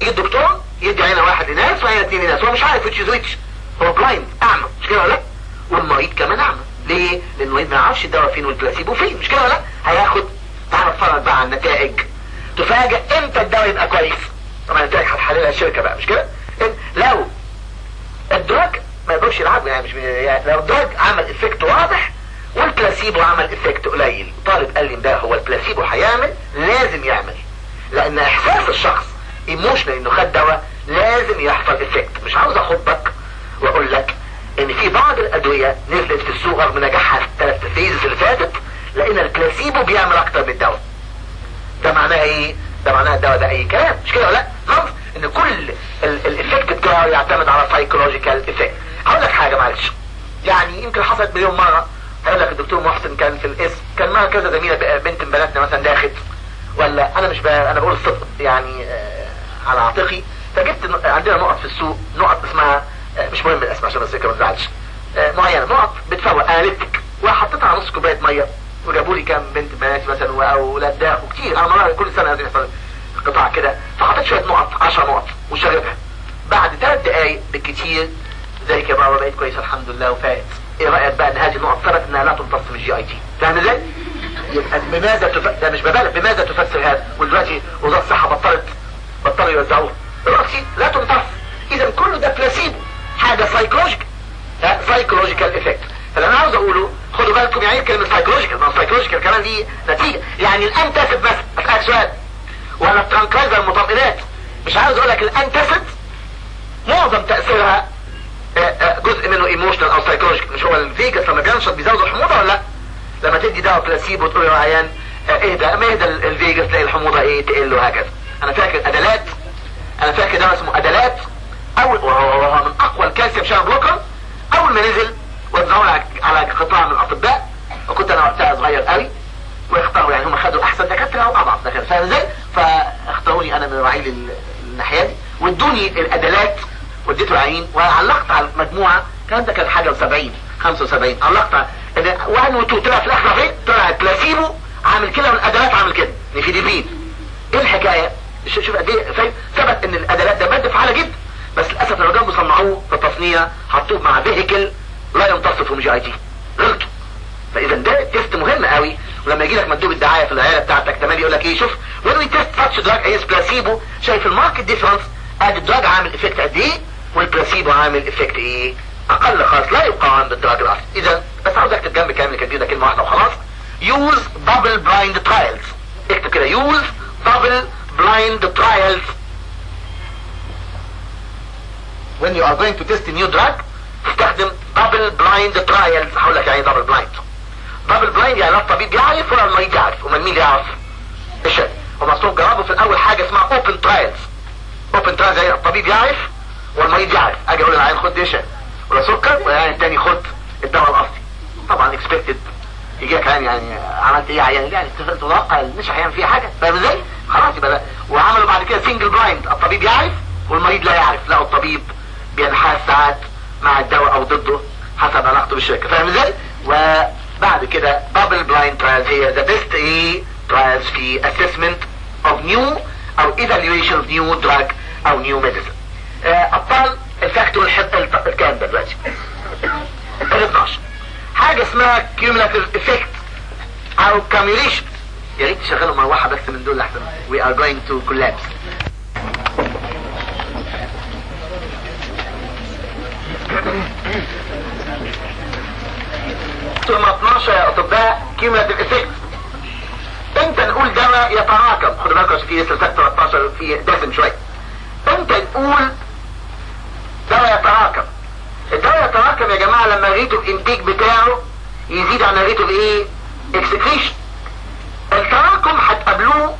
يجي الدكتور يدي عينه واحد لناس وعينه اتنين لناس هو مش عارف وتش ويتش هو بلايند اعمى مش كده ولا لا والمريض كمان اعمى ليه لان المريض ما يعرفش الدواء فين والبلاسيبو فين مش كده ولا لا هياخد تعال اتفرج بقى على النتائج تفاجئ امتى الدواء يبقى كويس طبعا النتائج هتحللها الشركه بقى مش كده إن لو الدراج ما يقدرش يلعب يعني مش يعني لو الدراج عمل افكت واضح والبلاسيبو عمل افكت قليل طالب قال لي ده هو البلاسيبو هيعمل لازم يعمل لان احساس الشخص ايموشنال انه خد دواء لازم يحصل افكت مش عاوز اخضك واقول لك ان في بعض الادوية نزلت في السوق رغم نجاحها في الثلاث فيزز اللي فاتت لان البلاسيبو بيعمل اكتر من الدواء ده معناه ايه ده معناه الدواء ده اي كلام مش كده ولا لا نعرف ان كل الافكت بتاعه يعتمد على سايكولوجيكال افكت هقول لك حاجه معلش يعني يمكن حصلت مليون مره هقول لك الدكتور محسن كان في الاسم كان معاه كذا زميله بنت من بناتنا مثلا داخل ولا انا مش ب... انا بقول الصدق يعني آه على عاتقي فجبت عندنا نقط في السوق نقط اسمها آه مش مهم الاسم عشان الذكر ما تزعلش آه معينه نقط بتفوق اناليتيك وحطيتها على نص كوبايه ميه وجابوا لي كام بنت بنات مثلا واولاد داخل كتير انا مرة كل سنه لازم يحصل قطاع كده فحطيت شويه نقط 10 نقط وشربها بعد ثلاث دقايق بالكتير ذلك يا بابا بقيت كويس الحمد لله وفات ايه رايك بقى ان هذه النقط ثبت انها لا تمتص من الجي اي تي فاهم ازاي؟ يبقى بماذا تف... ده مش ببالغ بماذا تفسر هذا ودلوقتي وزاره الصحه بطلت بطلوا يوزعوه دلوقتي لا تمتص اذا كله ده بلاسيبو حاجه سايكولوجيكال سايكولوجيكال افكت فاللي انا عاوز اقوله خدوا بالكم يعني كلمه سايكولوجيكال ما سايكولوجيكال كمان دي نتيجه يعني الانتاسيد مثلا اسالك سؤال ولا الترانكلايزر المطمئنات مش عاوز اقول لك الانتاسيد معظم تاثيرها جزء منه ايموشنال او سايكولوجيكال مش هو الفيجاس لما بينشط بيزود الحموضه ولا لا لما تدي دواء بلاسيبو تقول له عيان اهدى اما اهدى الفيجاس تلاقي الحموضه ايه تقل وهكذا انا فاكر ادلات انا فاكر دواء اسمه ادلات اول وهو من اقوى الكالسيوم شان بلوكر اول ما نزل وزعوه على قطاع من الاطباء وكنت انا وقتها صغير قوي واختاروا يعني هم خدوا احسن دكاتره واضعف دكاتره فاهم ازاي؟ فاختاروني انا من رعيل الناحيه دي وادوني الادلات واديته العين وعلقت على المجموعه الكلام ده كان حاجه و70 75 علقت على وان وتو طلع في الاخر فين؟ طلع بلاسيبو عامل كده والادلات عامل كده نيفيديبين ايه الحكايه؟ شوف قد ايه فاهم؟ ثبت ان الادلات ده ماده فعاله جدا بس للاسف لما جابوا صنعوه في التصنيع حطوه مع فيهيكل لا يمتص في جي اي تي غلطوا فاذا ده تيست مهم قوي ولما يجي لك مندوب الدعايه في العياده بتاعتك تمام يقول لك ايه شوف وين وي تيست ساتش دراج از بلاسيبو شايف الماركت ديفرنس ادي الدراج عامل افكت قد ايه والبلاسيبو عامل افكت ايه اقل خالص لا يقارن بالدراج الاصلي اذا بس عاوز اكتب جنب كامل كاتبين ده كلمه واحده وخلاص يوز دبل بلايند ترايلز اكتب كده يوز دبل بلايند ترايلز when you are going to test a new drug استخدم دبل بلايند ترايلز هقول لك يعني دبل بلايند دبل بلايند يعني لا الطبيب يعرف ولا المريض يعرف امال مين يعرف الشيء هم اصلهم جربوا في الاول حاجه اسمها اوبن ترايلز اوبن ترايلز يعني الطبيب يعرف والمريض يعرف اجي اقول للعيان خد ديشن ولا سكر والعيان التاني خد الدواء الاصلي طبعا اكسبكتد يجي لك عيان يعني عملت ايه عيان يعني تتوقع مش هيعمل فيها حاجه فاهم ازاي؟ خلاص يبقى ده وعملوا بعد كده سنجل بلايند الطبيب يعرف والمريض لا يعرف لا الطبيب بينحاز ساعات مع الدواء او ضده حسب علاقته بالشركه فاهم ازاي؟ وبعد كده دبل بلايند ترايلز هي ذا بيست ايه ترايلز في assessment of new او evaluation of new drug او new medicine آه ابطال الفاكتور الكام ده دلوقتي ال 12 حاجه اسمها cumulative effect او cumulation يا ريت تشغلوا مروحه بس من دول احسن we are going to collapse ثم 12 يا اطباء كيمياء افكت امتى نقول دواء يتراكم خدوا بالكم عشان في لسه 13 في دسم شويه امتى نقول دواء يتراكم الدواء يتراكم يا جماعه لما الريت اوف انتيك بتاعه يزيد عن الريت اوف ايه اكسكريشن التراكم هتقابلوه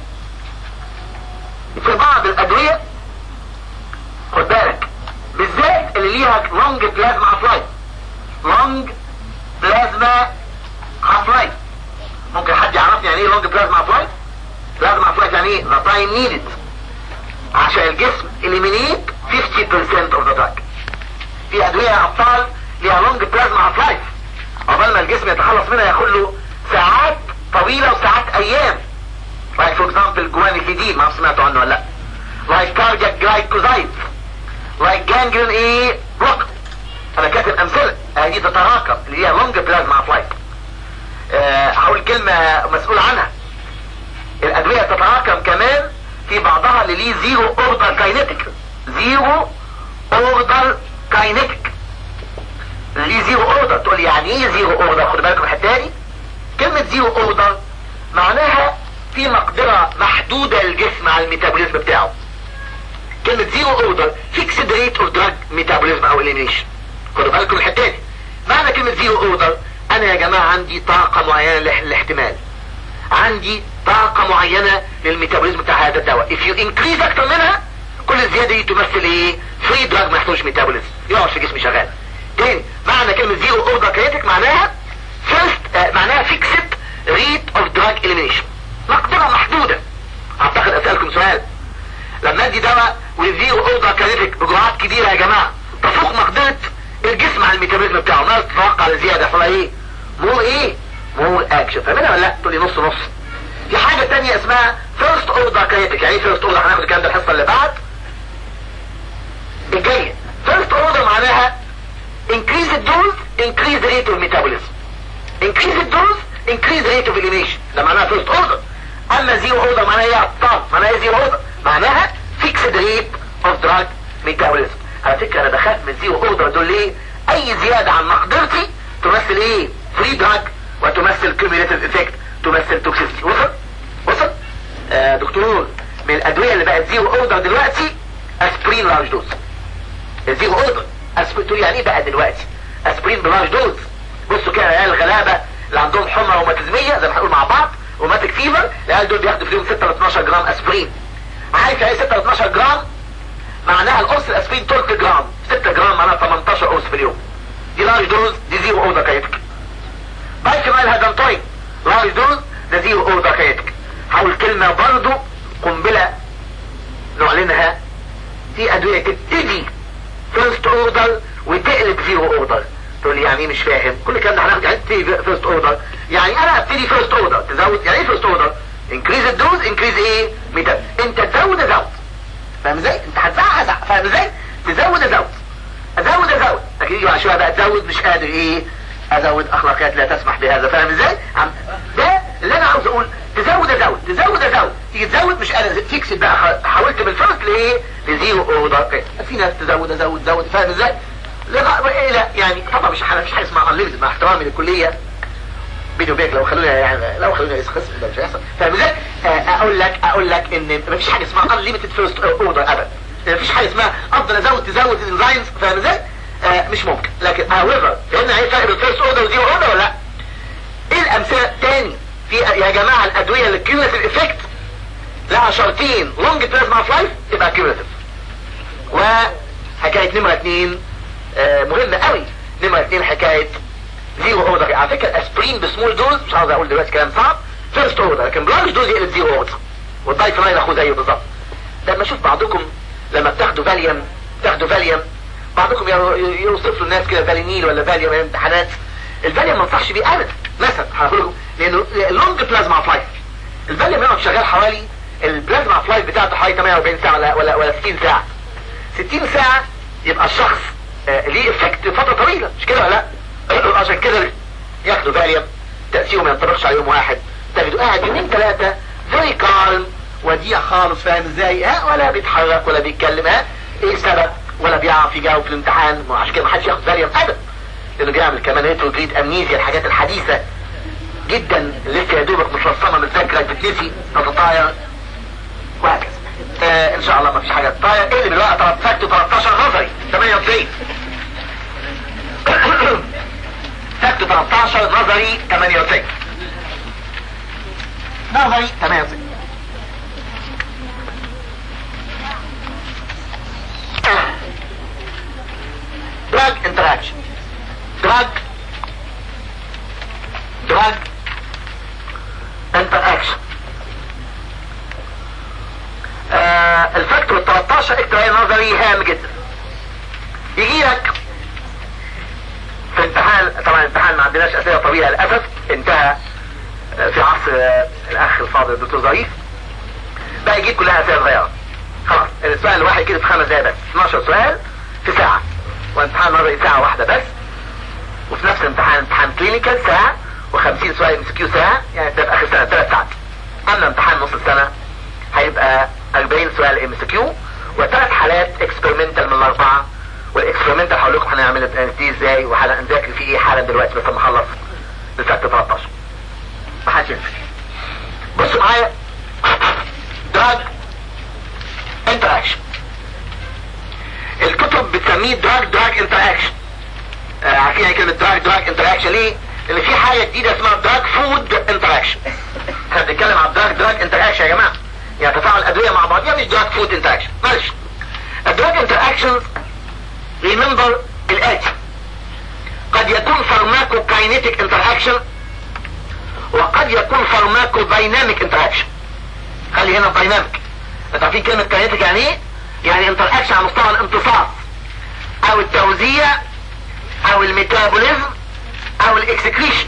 في بعض الادويه خد بالك بالذات اللي ليها لونج بلازما هاف لايف لونج بلازما هاف لايف ممكن حد يعرفني يعني ايه لونج بلازما هاف لايف بلازما هاف لايف يعني ايه ذا تايم نيدد عشان الجسم اليمينيت 50% اوف ذا دراج في ادويه يا ابطال ليها لونج بلازما هاف لايف عقبال ما الجسم يتخلص منها ياخد له ساعات طويله وساعات ايام لايك فور اكزامبل جوانيفيدين ما سمعتوا عنه ولا لا لايك كاردياك جلايكوزايد لايك جانجلين ايه بلوك انا كاتب امثله هذه تتراكم اللي هي لونج بلازما اوف لايف هقول كلمه مسؤول عنها الادويه تتراكم كمان في بعضها اللي ليه زيرو اوردر كاينيتيك زيرو اوردر كاينيتيك ليه زيرو اوردر تقول لي يعني ايه زيرو اوردر خد بالكم الحته دي كلمه زيرو اوردر معناها في مقدره محدوده للجسم على الميتابوليزم بتاعه كلمه زيرو اوردر فيكسد ريت اوف دراج ميتابوليزم او اليمينيشن خدوا بالكم الحته دي معنى كلمه زيرو اوردر انا يا جماعه عندي طاقه معينه للاحتمال عندي طاقة معينة للميتابوليزم بتاع هذا الدواء if you increase اكتر منها كل الزيادة دي تمثل ايه فري دراج ما يحصلش ميتابوليزم يقعد في جسمي شغال تاني معنى كلمة زيرو اوردر كريتك معناها first آه معناها fixed rate of drug elimination مقدرة محدودة اعتقد اسألكم سؤال لما ادي دواء والزيرو اوردر كريتك بجرعات كبيرة يا جماعة تفوق مقدرة الجسم على الميتابوليزم بتاعه الناس تتوقع الزيادة يحصلها ايه مور ايه مور اكشن فاهمينها ولا لا تقول لي نص نص في حاجة تانية اسمها فيرست اوردر كاينتيك يعني ايه فيرست اوردر هناخد الكلام ده الحصة اللي بعد الجاية فيرست اوردر معناها increase the dose increase the rate of metabolism increase the dose increase the rate of elimination ده معناها فيرست اوردر اما زيرو اوردر معناها ايه ابطال معناها ايه زيرو اوردر معناها fixed rate of drug metabolism على فكرة انا بخاف من زيرو اوردر دول ليه اي زيادة عن مقدرتي تمثل ايه فري دراج وتمثل كوميوليتيف افكت تمثل توكسيستي وصل وصل آه دكتور من الادوية اللي بقت زيرو اوردر دلوقتي اسبرين لارج دوز الزيرو اوردر اسبرين تقول يعني ايه بقى دلوقتي اسبرين بلارج دوز بصوا كده العيال الغلابة اللي عندهم حمى روماتيزمية زي ما هنقول مع بعض روماتيك فيفر العيال دول بياخدوا في اليوم 6 ل 12 جرام اسبرين عارف يعني 6 ل 12 جرام معناها القرص الاسبرين 3 جرام 6 جرام معناها 18 قرص في اليوم دي لارج دوز دي زيرو اوردر كايتك بايكمال هادانتوين لارج دوز ده زيرو اوردر كايتك حاول كلمة برضو قنبلة نعلنها في ادوية تبتدي فيرست اوردر وتقلب زيرو اوردر تقول لي يعني ايه مش فاهم كل الكلام ده هناخد يعني تبتدي فيرست اوردر يعني انا ابتدي فيرست اوردر تزود يعني ايه فيرست اوردر انكريز الدوز انكريز ايه ميتا انت تزود ازود فاهم ازاي انت هتزعق هزعق فاهم ازاي تزود ازود ازود ازود لكن يجي بعد شويه بقى تزود مش قادر ايه ازود اخلاقيات لا تسمح بهذا فاهم ازاي عم ده اللي انا عاوز اقول تزود ازود تزود ازود تيجي تزود مش قادر تكسب بقى حاولت من الفرق لايه لزيرو اوردر في ناس تزود ازود تزود فاهم ازاي لا ايه لا يعني طبعا مش حاجه مش حاجه اسمها انليمتد مع احترامي للكليه بيني وبينك لو خلونا يعني لو خلونا رئيس قسم ده مش هيحصل فاهم ازاي اقول لك اقول لك ان مفيش حاجه اسمها انليمتد فيرست اوردر ابدا مفيش حاجه اسمها افضل ازود تزود الانزايمز فاهم ازاي آه مش ممكن لكن however فهمنا ايه فرق بين فيرست اوردر وزيرو اوردر ولا لا ايه الامثله تاني في يا جماعه الادويه اللي كيوريتيف افكت لها شرطين لونج بلازما اوف لايف تبقى كيوريتيف وحكايه نمره اثنين آه مهمه قوي نمره اثنين حكايه زيرو اوردر على فكره اسبرين بسمول دوز مش عاوز اقول دلوقتي كلام صعب فيرست اوردر لكن بلارج دوز يقلب زيرو اوردر والدايفنايل اخوه زيه بالظبط لما اشوف بعضكم لما بتاخدوا فاليوم تاخدوا فاليوم بعضكم يوصف له الناس كده فالينيل ولا فاليوم امتحانات الفاليوم ما انصحش بيه ابدا مثلا هقول لكم لانه لونج بلازما اوف لايف الفاليوم يقعد شغال حوالي البلازما اوف لايف بتاعته حوالي 48 ساعه ولا ولا, ولا 60 ساعه 60 ساعه يبقى الشخص آه ليه افكت فتره طويله مش كده ولا لا عشان كده ياخدوا فاليوم تاثيره ما ينطبقش على يوم واحد تجده قاعد يومين ثلاثه فيري كارم وديع خالص فاهم ازاي ها ولا بيتحرك ولا بيتكلم ها ايه السبب ولا بيعرف يجاوب في الامتحان عشان كده ما حدش ياخد فاليوم ابدا لانه بيعمل كمان ريتروجريد امنيزيا الحاجات الحديثه جدا اللي لسه يا دوبك متلصمه من ذاكرك بتنسي تتطاير وهكذا آه ان شاء الله ما فيش حاجه تطاير ايه اللي بالوقت فاكتو 13 نظري 98 فاكتو 13 نظري 98 نظري 98 drug interaction drug drug interaction آه الفاكتور 13 اكتب نظري هام جدا يجي لك في امتحان طبعا امتحان ما عندناش اسئله طويله للاسف انتهى في عصر الاخ الفاضل الدكتور ظريف بقى يجيب كلها اسئله صغيره خلاص السؤال الواحد كده في خمس دقايق بس 12 سؤال في ساعة وامتحان نظري ساعة واحدة بس وفي نفس الامتحان امتحان كلينيكال ساعة و50 سؤال ام كيو ساعة يعني ده في اخر سنة ثلاث ساعات اما امتحان نص السنة هيبقى 40 سؤال ام كيو وثلاث حالات اكسبيرمنتال من الاربعة والاكسبيرمنتال هقول لكم هنعمل دي ازاي وهنذاكر فيه ايه حالا دلوقتي بس لما اخلص لساعة 13 ما حدش ينسى بصوا معايا دراج انتراكشن الكتب بتسميه دراج دراج انتراكشن آه عارفين يعني كلمة دراج دراج انتراكشن ليه؟ لان في حاجة جديدة اسمها دراج فود انتراكشن احنا بنتكلم عن دراج دراج انتراكشن يا جماعة يعني تفاعل الادوية مع بعضها مش دراج فود انتراكشن معلش الدراج انتراكشن ريمبر الاتي قد يكون فارماكو كاينيتيك انتراكشن وقد يكون فارماكو دايناميك انتراكشن خلي هنا دايناميك انت عارفين كلمة كاينيتيك يعني ايه؟ يعني انتراكشن على مستوى الامتصاص او التوزيع او الميتابوليزم او الاكسكريشن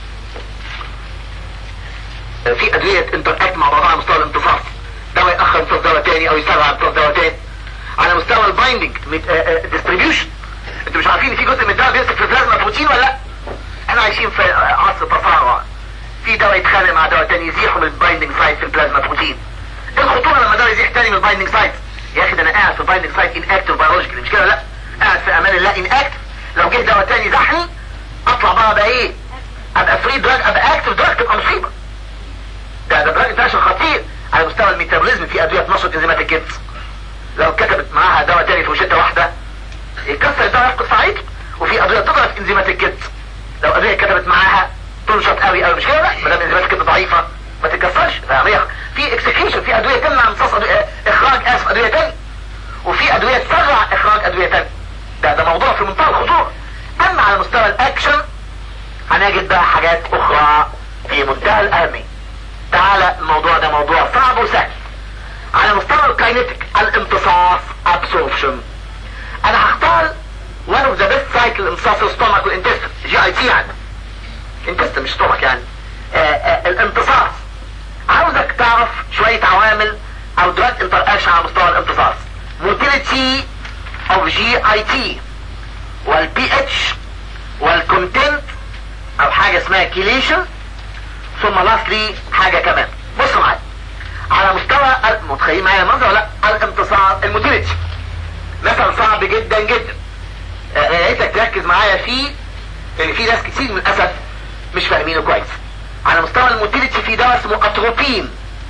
في ادوية انتراكت مع بعضها على مستوى الامتصاص دواء يأخر امتصاص دواء تاني او يسرع امتصاص دواء تاني على مستوى البايندنج ديستريبيوشن انتوا مش عارفين ان في جزء من الدواء بيمسك في البلازما بروتين ولا لا احنا عايشين في عصر تصارع في دواء يتخانق مع دواء تاني يزيحه من البايندنج سايت في البلازما بروتين ايه الخطوره لما دواء يزيح تاني من البايندنج سايت يا اخي ده انا قاعد في البايندنج سايت ان اكتف بيولوجيكال مش كده لا قاعد في امان الله ان اكتف لو جه دواء تاني زحني اطلع بقى بقى ايه ابقى فري دراج ابقى اكتف دراج تبقى مصيبه ده ده دراج انتراكشن خطير على مستوى الميتابوليزم في ادويه تنشط انزيمات الجلد لو كتبت معاها دواء تاني في روشته واحده يكسر الدواء يفقد فعاليته وفي ادويه تضعف انزيمات الجلد لو ادويه كتبت معاها تنشط قوي قوي مش كده لا ما دام انزيمات الجلد ضعيفه ما تتكسرش في اكسكيشن في ادويه تمنع امتصاص اخراج اسف ادويه تاني وفي ادويه تسرع اخراج ادويه تاني ده ده موضوع في منتهى الخطوره اما على مستوى الاكشن هنجد بقى حاجات اخرى في منتهى الاهميه تعالى الموضوع ده موضوع صعب وسهل على مستوى الكاينيتيك الامتصاص ابسوربشن انا هختار one of the best cycle امتصاص الستومك والانتستين جي اي تي يعني انتستين مش ستومك يعني آآ آآ الامتصاص عاوزك تعرف شوية عوامل او دراج انتر اكشن على مستوى الامتصاص موتيليتي اوف جي اي تي والبي اتش والكونتنت او حاجة اسمها كيليشن ثم لاستلي حاجة كمان بصوا معايا على مستوى متخيل معايا المنظر ولا لا الامتصاص الموتيليتي مثلا صعب جدا جدا يا ريتك تركز معايا فيه لان في ناس كتير من الاسف مش فاهمينه كويس على مستوى الموتيليتي في دواء اسمه اتروبين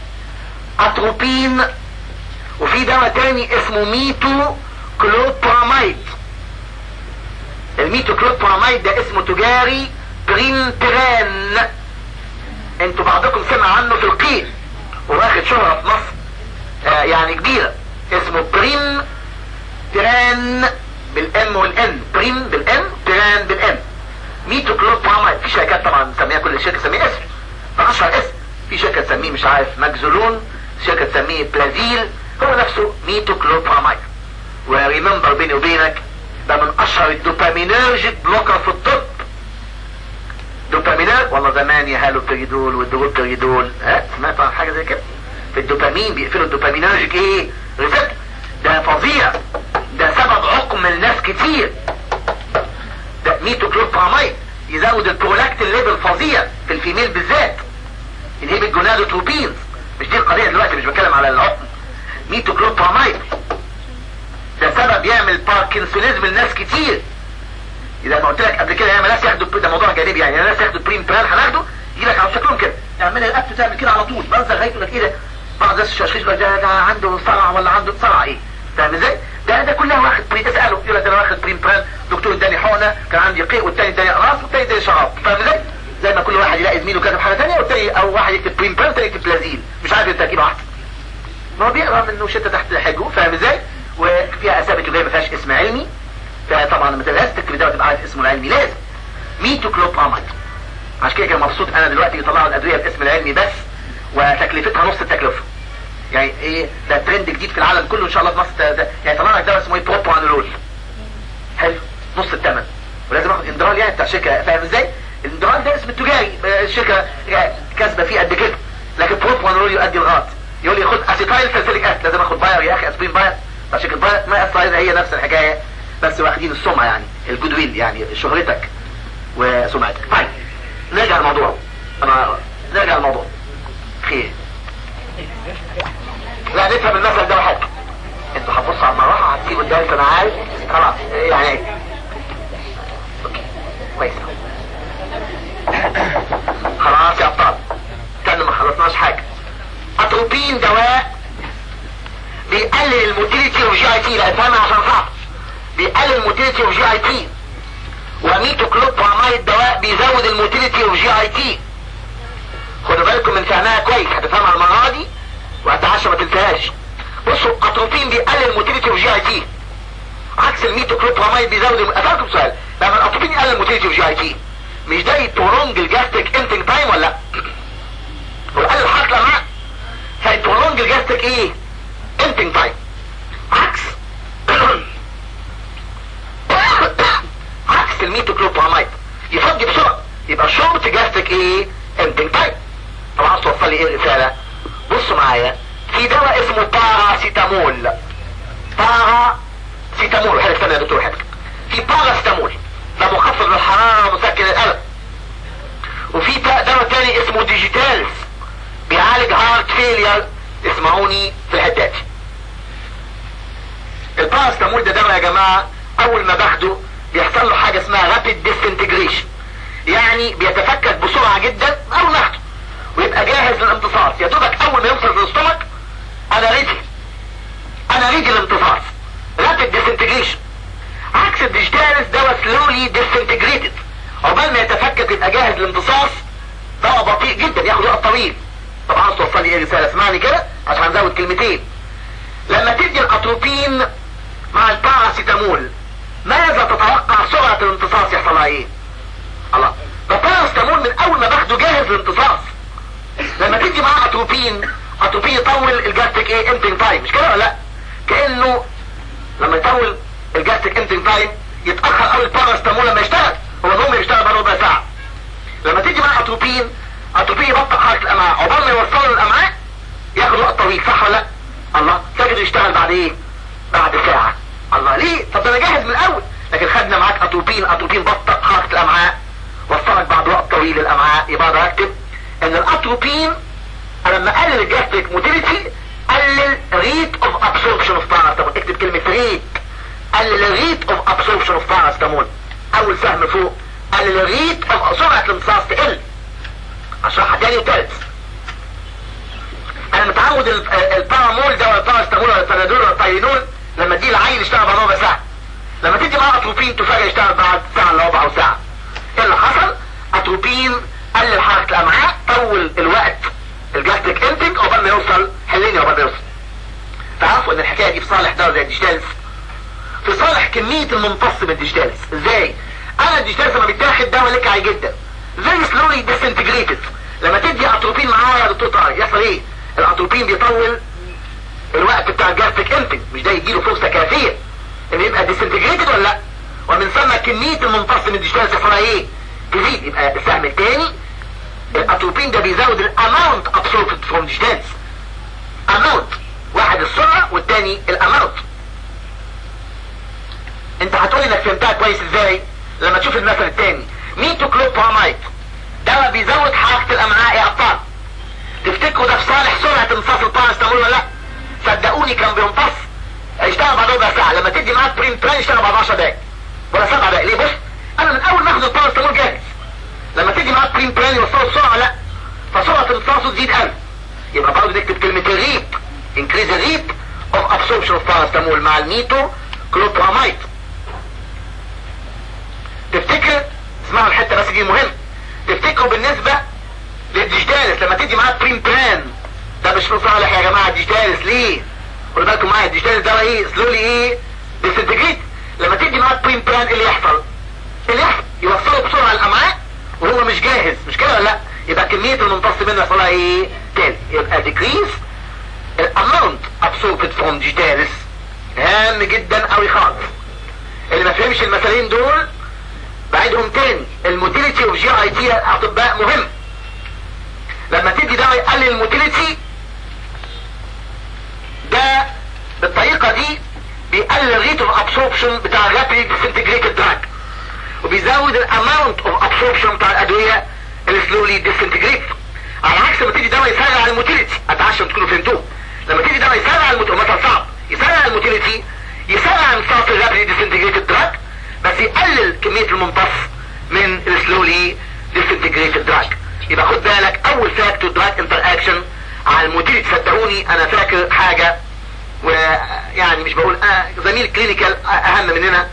اتروبين وفي دواء تاني اسمه ميتو كلوبراميد الميتو كلوبراميد ده اسمه تجاري برينتران انتوا بعضكم سمع عنه في القيل واخد شهرة في مصر آه يعني كبيرة اسمه بريم تران بالام والان بريم بالام تران بالام ميتو كلوبراميد في شركات طبعا مسميها كل شركة تسميها اسم فاشهر اسم في شركة تسميه مش عارف ماكزولون شركة تسميه بلازيل هو نفسه ميتو كلوبراميد وريمبر بيني وبينك ده من اشهر الدوبامينرجيك بلوكر في الطب دوبامينات والله زمان يا هالو بيريدول والدروبيريدول ها سمعت عن حاجه زي كده في الدوبامين بيقفلوا الدوبامينرجيك ايه ريسبت ده فظيع ده سبب عقم الناس كتير ده ميتوكلوبراميد يزود البرولاكتين ليفل فظيع في الفيميل بالذات انهيب الجونادوتروبينز مش دي القضيه دلوقتي مش بتكلم على العقم ميتوكلوبراميد ده سبب يعمل باركنسونيزم لناس كتير اذا ما قلت لك قبل كده ياما ناس ياخدوا ده موضوع جانبي يعني ناس ياخدوا بريم بران هناخده يجي لك على شكلهم كده تعمل الاكت تعمل كده على طول منظر لغايه يقول لك ايه ده بعض الناس الشاشيش ده, ده عنده صرع ولا عنده صرع ايه فاهم ازاي؟ ده ده كلها واخد بريم اساله يقول لك انا واخد بريم بران دكتور اداني حقنه كان عندي قيء والتاني اداني اقراص والتاني اداني شراب فاهم ازاي؟ زي ما كل واحد يلاقي زميله كاتب حاجه ثانيه والتاني او واحد يكتب بريم بران والتاني يكتب بلازيل مش عارف التركيب واحد ما هو بيقرا من وشته تحت حجره فاهم ازاي؟ وفيها اسامي كلها ما فيهاش اسم علمي فطبعا لما لازم تكتب ده وتبقى عارف اسمه العلمي لازم ميتوكلوبراميد عشان كده كان مبسوط انا دلوقتي يطلعوا الادويه باسم العلمي بس وتكلفتها نص التكلفه يعني ايه ده ترند جديد في العالم كله ان شاء الله في مصر ده, ده يعني طلع لك دواء اسمه ايه بروبانولول حلو نص الثمن ولازم اخد اندرال يعني بتاع شركه فاهم ازاي؟ الاندرال ده اسم التجاري الشركه كاسبه فيه قد كده لكن بروبانولول يؤدي الغلط يقول لي خد اسيتايل سلسليك اسيد لازم اخد باير يا اخي اسبرين باير عشان كده ما الصعيدة هي نفس الحكاية بس واخدين السمعة يعني الجود ويل يعني شهرتك وسمعتك طيب نرجع للموضوع انا نرجع للموضوع خير لا نفهم المثل ده واحد انتوا هتبصوا على المروحة هتسيبوا الدرس انا عارف خلاص يعني ايه اوكي كويس خلاص يا ابطال استنى ما خلصناش حاجة اتروبين دواء بيقلل الموتيليتي اوف جي اي تي لا افهمها عشان صعب بيقلل الموتيليتي اوف جي اي تي وميتوكلوبرامايد دواء بيزود الموتيليتي اوف جي اي تي خدوا بالكم من فهمها كويس هتفهمها المرة دي وهتعشى ما تنساهاش بصوا اتروبين بيقلل الموتيليتي اوف جي اي تي عكس الميتوكلوبرامايد بيزود الم... اسالكم سؤال لما الاتروبين يقلل الموتيليتي اوف جي اي تي مش ده يتولونج الجاستيك انتنج تايم ولا لا؟ وقلل حركة الامعاء فيتولونج الجاستيك ايه؟ انتنج تايم عكس عكس الميتوكلوبرامايد يفضي بسرعة يبقى شورت جاستيك ايه انتنج تايم طبعا توصل لي ايه الرسالة بصوا معايا في دواء اسمه باراسيتامول باراسيتامول حلو استنى يا دكتور حلو في باراسيتامول ده مخفض للحرارة مسكن القلب وفي دواء تاني اسمه ديجيتالز بيعالج هارت فيلير اسمعوني في الحتة دي الباراسيتامول ده دواء يا جماعة اول ما باخده بيحصل له حاجة اسمها رابيد ديسنتجريشن يعني بيتفكك بسرعة جدا اول ما اخده ويبقى جاهز للامتصاص يا دوبك اول ما يوصل للاستومك انا ريدي انا ريدي للامتصاص رابيد ديسنتجريشن عكس الديجيتالس دواء سلولي ديسنتجريتد عقبال ما يتفكك يبقى جاهز للامتصاص دواء بطيء جدا ياخد وقت طويل طبعا عاوز توصل لي ايه رسالة اسمعني كده عشان هنزود كلمتين لما تدي الاتروبين مع الباراسيتامول ماذا تتوقع سرعة الامتصاص يحصل لها ايه الله ده باراسيتامول من اول ما باخده جاهز للامتصاص لما تدي معاه اتروبين اتروبين يطول الجاستيك ايه امتنج تايم مش كده ولا لا كانه لما يطول الجاستيك امتنج تايم يتاخر قوي الباراسيتامول لما يشتغل هو النوم يشتغل بعد ربع ساعه لما تيجي معاه اتروبين اتروبين يبطئ حركه الامعاء عقبال ما يوصله للامعاء ياخد وقت طويل صح ولا لا الله تجد يشتغل بعد ايه بعد ساعه الله ليه طب ده انا جاهز من الاول لكن خدنا معاك اتروبين اتروبين بطئ حركه الامعاء وصلك بعد وقت طويل الامعاء يبقى اقدر اكتب ان الاتروبين انا لما اقلل الجاستريك موتيليتي قلل ريت اوف ابسوربشن اوف باراسيتامول اكتب كلمه ريت قلل الريت اوف ابسوربشن اوف باراسيتامول اول سهم فوق قلل الريت اوف سرعه الامتصاص تقل اشرحها تاني وتالت انا متعود البارامول ده ولا الباراسيتامول ولا البنادول ولا التاينول لما تدي العيل يشتغل بعد ربع ساعه لما تدي معاه اتروبين تفاجئ يشتغل بعد ساعه الا ربع او ساعه ايه اللي حصل اتروبين قلل حركه الامعاء طول الوقت الجاستريك انتنج عقبال ما يوصل حليني عقبال ما يوصل تعرفوا ان الحكايه دي في صالح دواء زي الديجيتالز في صالح كميه الممتص من الديجيتالز ازاي انا الديجيتالز لما بيتاخد دواء لكعي جدا زي سلولي ديسنتجريتد لما تدي اتروبين معايا يا دكتور طارق يحصل ايه الاتروبين بيطول الوقت بتاع الجاستريك انتنج مش ده يديله فرصه كافيه ان يبقى ديسنتجريتد ولا لا ومن ثم كميه الممتص من الديجيتالز يحصلها ايه تزيد يبقى السهم الثاني الاتروبين ده بيزود الاماونت ابسوربت فروم ديجيتالز اماونت واحد السرعه والثاني الاماونت انت هتقولي انك فهمتها كويس ازاي لما تشوف المثل الثاني ميتوكلوبرامايد دواء بيزود حركه الامعاء يا ابطال تفتكروا ده في صالح سرعه امتصاص الباراسيتامول ولا لا صدقوني كان بيمتص هيشتغل بعد ربع ساعه لما تدي معاه بريم بران يشتغل بعد 10 دقايق ولا 7 دقايق ليه بص انا من اول ما اخد الباراسيتامول جاهز لما تيجي معاه بريم بران يوصله بسرعه لا فسرعه امتصاصه تزيد قوي يبقى برضه نكتب كلمه الريت انكريز الريت اوف ابسوربشن اوف باراسيتامول مع الميتو كلوبرامايد تفتكر اسمعوا الحته بس دي مهم تفتكروا بالنسبه للديجيتالس لما تدي معاه بريم بران ده مش في صالح يا جماعه الديجيتالس ليه خدوا بالكم معايا الديجيتالس ده ايه سلولي ايه ديسنتجريت لما تدي معاه بريم بران ايه اللي يحصل اللي يحصل يوصله بسرعه الامعاء وهو مش جاهز مش كده ولا لا يبقى كميه الممتص منه يحصلها ايه تاني يبقى ديكريز الاماونت ابسوربت فروم ديجيتالس هام جدا قوي خالص اللي ما فهمش المثالين دول بعيدهم تاني الموتيليتي اوف جي اي تي اطباء مهم لما تدي دواء يقلل الموتيليتي ده بالطريقه دي بيقلل الريت اوف ابسوربشن بتاع الرابيد ديسنتجريتد دراج وبيزود الاماونت اوف ابسوربشن بتاع الادويه السلولي ديسنتجريت على عكس لما تيجي دواء يسرع الموتيليتي اتعشى تكونوا فهمتوه لما تيجي دواء يسرع الموتيليتي مثلا صعب يسرع الموتيليتي يسرع امتصاص الرابيد ديسنتجريتد دراج بس يقلل كميه الممتص من السلولي ديسنتجريتد دراج يبقى خد بالك اول فاكتور دراج انتر اكشن على المدير تصدقوني انا فاكر حاجة ويعني مش بقول آه زميل كلينيكال اهم مننا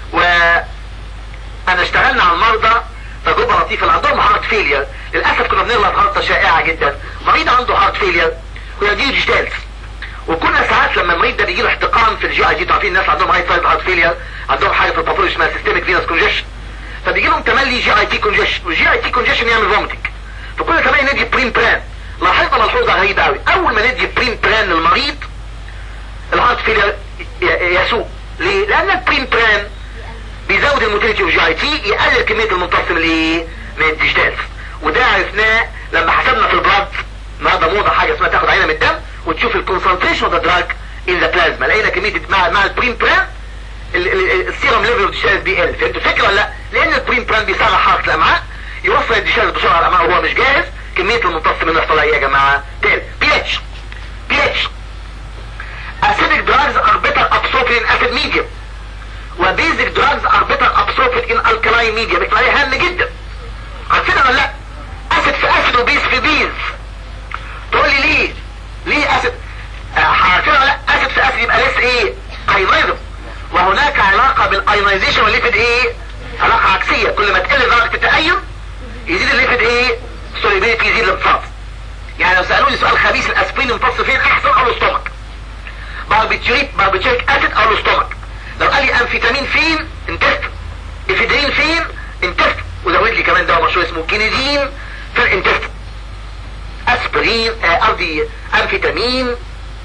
وانا اشتغلنا على المرضى تجربة لطيفة اللي عندهم هارت فيلير للأسف كنا بنغلط غلطة شائعة جدا مريض عنده هارت فيلير ويجي جدالس وكنا ساعات لما المريض ده بيجي له احتقان في الجي اي جي عارفين الناس عندهم رايت سايد هارت فيلير عندهم حاجة في الباثولوجي اسمها سيستميك فينس كونجيشن فبيجي لهم تملي جي اي تي كونجيشن والجي اي تي كونجيشن يعمل فومتنج فكل تملي ندي بريم بران لاحظنا ملحوظة غريبة قوي اول ما ندي بريم بران للمريض الهارت فيلير يسوء ليه؟ لان البريم بران بيزود الموتيليتي اوف جي اي تي يقلل كمية المنتصم الايه من الديجيتالز وده عرفناه لما حسبنا في البلاد النهارده موضة حاجة اسمها تاخد عينة من الدم وتشوف الكونسنتريشن اوف ذا دراج ان ذا بلازما لقينا كمية مع مع البريم بران السيرم ليفل اوف الديجيتالز بيقل فهمتوا الفكرة ولا لا؟ لان البريم بران بيسرع حركة الامعاء يوصل الديجيتالز بسرعة الامعاء وهو مش جاهز كمية المنتصم منه يحصل ايه يا جماعة؟ تقل بي اتش بي اتش acidic drugs are better absorbed in acid medium وبيزك drugs are better absorbed in alkaline medium اكتب هام جدا عارفين ولا لا اسيد في اسيد وبيز في بيز تقول لي ليه ليه اسيد عارفين ولا لا اسيد في اسيد يبقى لسه ايه ايونايزم وهناك علاقة بالايونايزيشن والليفيد ايه علاقة عكسية كل ما تقل درجة التأين يزيد الليفيد ايه سوليبيليتي يزيد الامتصاص يعني لو سألوني سؤال خبيث الاسبرين يمتص فين احسن او الاستومك باربيتوريك باربيتوريك اسيد او الاستومك لو قال لي امفيتامين فين انتست افيدرين فين انتست وزود لي كمان دواء مشهور اسمه كينيزين في الانتست اسبرين قصدي آه امفيتامين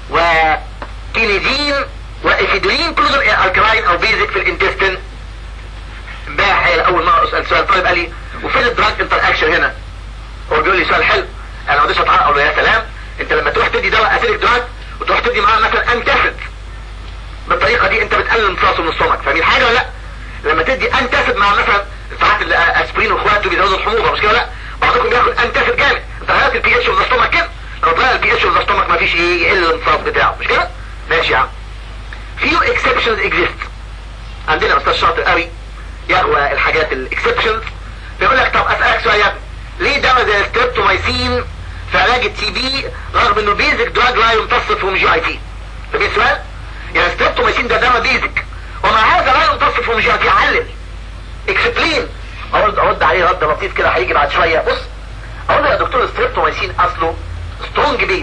وكينيزين وافيدرين كل دول الكلاين او بيزك في الانتستين امبارح اول مره اسال سؤال طالب قال لي وفين الدراج انتر اكشن هنا هو بيقول لي سؤال حلو انا ما عنديش اتعرف اقول له يا سلام انت لما تروح تدي دواء اسيلك دراج وتروح تدي معاه مثلا انتاسيد بالطريقه دي انت بتقلل امتصاصه من السtomach فاهمين حاجه ولا لا لما تدي انتاسيد مع مثلا ساعات الاسبرين واخواته بيزودوا الحموضه مش كده لا بعضكم بياخد انتاسيد جامد انت غيرت البي اتش اوف ذا كده لو طلع البي اتش اوف ذا ستومك مفيش ايه يقل الامتصاص بتاعه مش كده ماشي يا عم few exceptions exist عندنا استاذ شاطر قوي يقوى الحاجات الاكسبشنز بيقول لك طب اسالك سؤال يا ابني ليه دواء زي الستريبتومايسين في علاج التي بي رغم انه بيزك دراج لا يمتص فروم جي اي تي طب ايه السؤال يعني ستريبتومايسين ده دواء بيزك ومع هذا لا يمتص فروم جي اي تي علل اكسبلين ارد ارد عليه رد لطيف كده هيجي بعد شويه بص اقول له يا دكتور الستريبتومايسين اصله سترونج بيز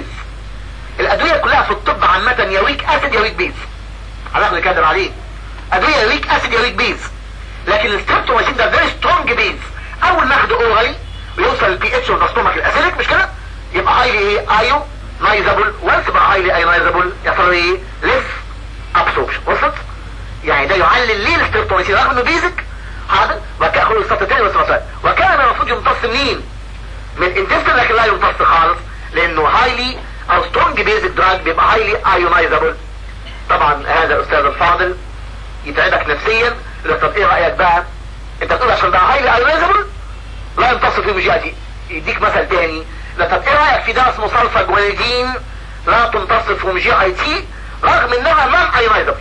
الادويه كلها في الطب عامه يا ويك اسيد يا ويك بيز هناخد الكلام عليه ادويه يا ويك اسيد يا ويك بيز لكن الستريبتومايسين ده فيري سترونج بيز اول ما اخده اورالي ويوصل البي اتش والستومك الاسيدك مش كده يبقى هايلي ايه ايو نايزابل وانس بقى هايلي ايونايزابل يحصل ايه ليس ابسوربشن وصلت يعني ده يعلل ليه الستريبتومايسين رغم انه بيزك حاضر وكان اخد السطر تاني بس مثلا وكان المفروض يمتص منين من انتستين لكن لا يمتص خالص لانه هايلي او سترونج بيزك دراج بيبقى هايلي ايونايزابل طبعا هذا الاستاذ الفاضل يتعبك نفسيا يقول طب ايه رايك بقى انت بتقول عشان ده هايلي ايونايزابل لا يمتص فيه مجيئتي يديك مثل تاني لا طب ايه رايك في ده اسمه صلفة جوانيدين لا تمتص في مجي اي تي رغم انها نون ايونايزابل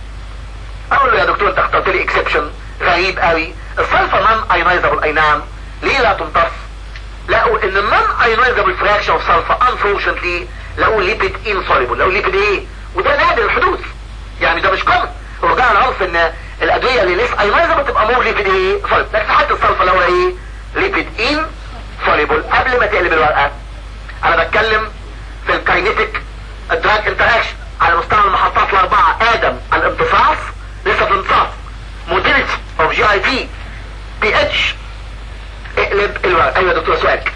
اقول له يا دكتور انت اخترت لي اكسبشن غريب قوي الصلفة نون ايونايزابل اي نعم ليه لا تمتص لقوا ان النون ايونايزابل فراكشن اوف صلفة unfortunately لقوا ليبيد انسوليبل لقوا ليبيد ايه وده نادر الحدوث يعني ده مش كومن هو جاء العرف ان الادوية اللي ليس ايونايزابل تبقى مور ليبيد ايه صلب لكن حتى الصلفة اللي هو ايه ليبيد ان سوليبل قبل ما تقلب الورقة انا بتكلم في الكاينيتيك دراج انتراكشن على مستوى المحطات الاربعة ادم الامتصاص لسه في امتصاص موتيليتي اوف جي اي تي بي اتش اقلب الورقة ايوه يا دكتور سؤالك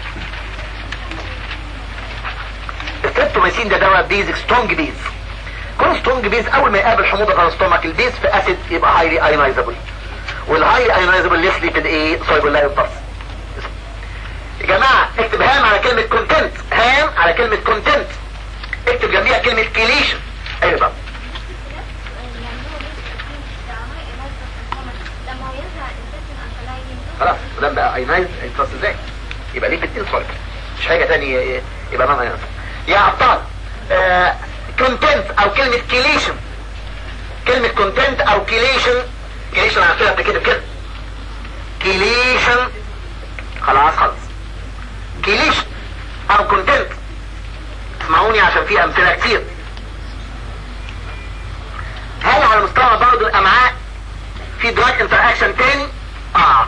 الستوميسين ده دواء بيزك سترونج بيز كل سترونج بيز اول ما يقابل حموضة في الستومك البيز في اسيد يبقى هايلي ايونايزابل والهايلي ايونايزابل ليس ليبيد ايه سوليبل لا يمتص يا جماعة اكتب هام على كلمة كونتنت هام على كلمة كونتنت اكتب جنبيها كلمة كيليشن ايوه بقى ولما بقى اينايز هيمتص ازاي يبقى ليه اتنين سوليد مش حاجه ثانيه يبقى نون اينايز يا ابطال كونتنت او كلمه كيليشن كلمه كونتنت او كيليشن كيليشن عارفينها قبل كده بكده كيليشن خلاص خلاص كيليشن او كونتنت اسمعوني عشان في امثله كتير هل على مستوى برضه الامعاء في دراج انتر اكشن تاني اه